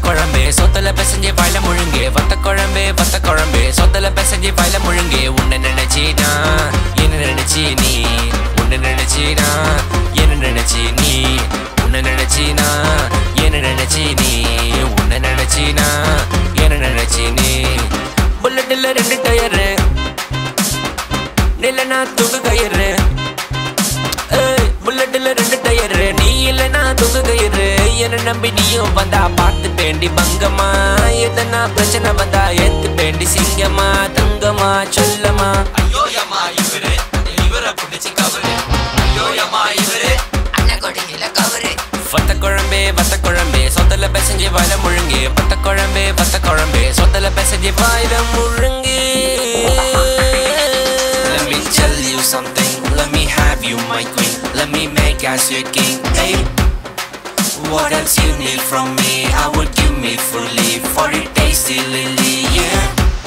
குழம்பு சொத்துல பிசைஞ்சு வாயில முழுங்கு வத்த குழம்பு வத்த குழம்பு சொத்துல பிசைஞ்சு வாயில முழுங்கு உன்னை நினைச்சினா என்ன நினைச்சி நீ உன்னை நினைச்சினா என்ன நினைச்சி நீ உன்னை நினைச்சினா என்ன நினைச்சி நீ உன்னை நினைச்சினா என்ன நினைச்சி நீ புல்லட்டில் ரெண்டு டயரு நிலனா தூக்கு கயிறு ஏய், புல்லட்டில் ரெண்டு டயரு நீ இல்லைனா தூக்கு கயிறு என்ன நம்பி நீயும் வந்தா பார்த்து பேண்டி பங்கம்மா எதனா பிரச்சனை வந்தா ஏத்து பேண்டி சிங்கம்மா தங்கம்மா சொல்லம்மா ஐயோயம்மா இவரு இவரை பிடிச்சி கவரு ஐயோயம்மா இவரு அண்ணன் கொடியில கவரு வத்த குழம்பே வத்த குழம்பே சொத்தல பிசைஞ்சு வாயில முழுங்கு வத்த குழம்பே வத்த குழம்பே சொத்தல பிசைஞ்சு வாயில முழுங்கு Let me tell you something, let me have you my queen, let me make us your king, hey. What else you need from me? I would give me fully for it tasty lily, yeah.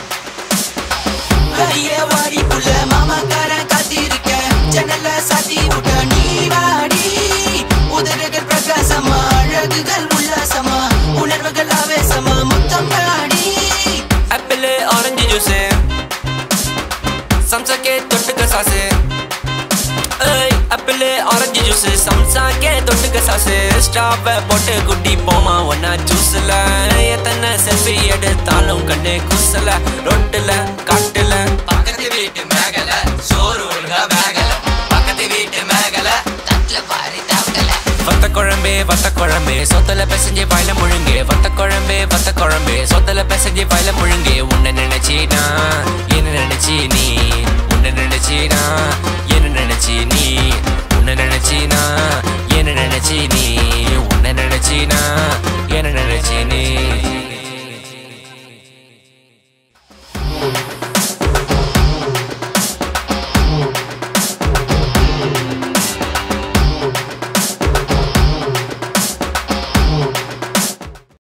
அடியே வாடி புள்ள மாமாக்கார காத்திருக்க ஜன்னல சாத்தி விட்ட நீ வாடி உதடுகள் பிரகாசமா அழகுகள் உல்லாசமா உணர்வுகள் ஆவேசமா முத்தம் நாடி ஆப்பிள் ஆரஞ்சு ஜூஸ் சம்சாக்கே தொட்டுக்க சாசு ஏய் ஆப்பிள் ஆரஞ்சு ஜூஸ் சம்சாக்கே தொட்டுக்க சாசு ஸ்டாப்பை போட்டு குட்டி போமா ஒன்னா ஜூஸ்ல எத்தனை செல்ஃபி எடுத்தாலும் கண்ணு குசல ரொட்டுல காட்டுல பக்கத்து வீட்டு மேகல சோறு ஒழுங்கா வேகல பக்கத்து வீட்டு மேகல தட்டுல பாரு தவக்கல வத்த குழம்பு வத்த குழம்பு சொத்தல பிசைஞ்சு வாயில முழுங்கு வத்த குழம்பு வத்த குழம்பு சொத்தல பிசைஞ்சு வாயில முழுங்கு உன்னை நினைச்சினா என்ன நினைச்சி நீ உன்னை நினைச்சினா